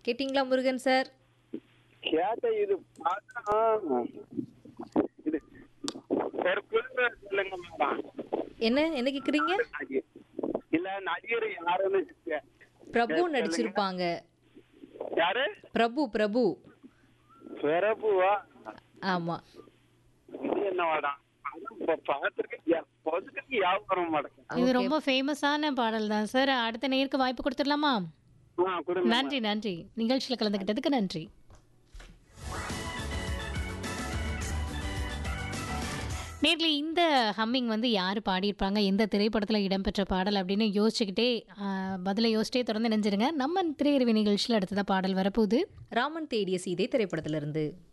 கேட்டிங்களா முருகன் சார் கேட்ட இது பார்த்தா இது ஒரு குழுவை சொல்லுங்க மேடம் என்ன என்ன கேக்குறீங்க நடிகர். இல்ல நடிகர் யாருன்னு கே- பிரபு நடிச்சிருப்பாங்க யாரு பிரபு பிரபு பிரபுவா ஆமா இது என்ன மேடம் பார்த்துருக்கேன் பொதுக்கு ஞாபகம் மாட்டேன் இது ரொம்ப ஃபேமஸான பாடல் தான் சார் அடுத்த நேருக்கு வாய்ப்பு கொடுத்துடலாமா ஆ கொடுங்க நன்றி நன்றி நிகழ்ச்சியில் கலந்துக்கிட்டதுக்கு நன்றி நேர்ல இந்த ஹம்மிங் வந்து யார் பாடியிருப்பாங்க எந்த திரைப்படத்தில் இடம்பெற்ற பாடல் அப்படின்னு யோசிச்சுக்கிட்டே ஆ, பதிலை யோசிச்சிட்டே தொடர்ந்து நினைஞ்சிருங்க நம்ம திரையறிவு நிகழ்ச்சியில் அடுத்ததாக பாடல் வரப்போகுது ராமன் தேடிய சீதை திரைப்படத்திலிருந்து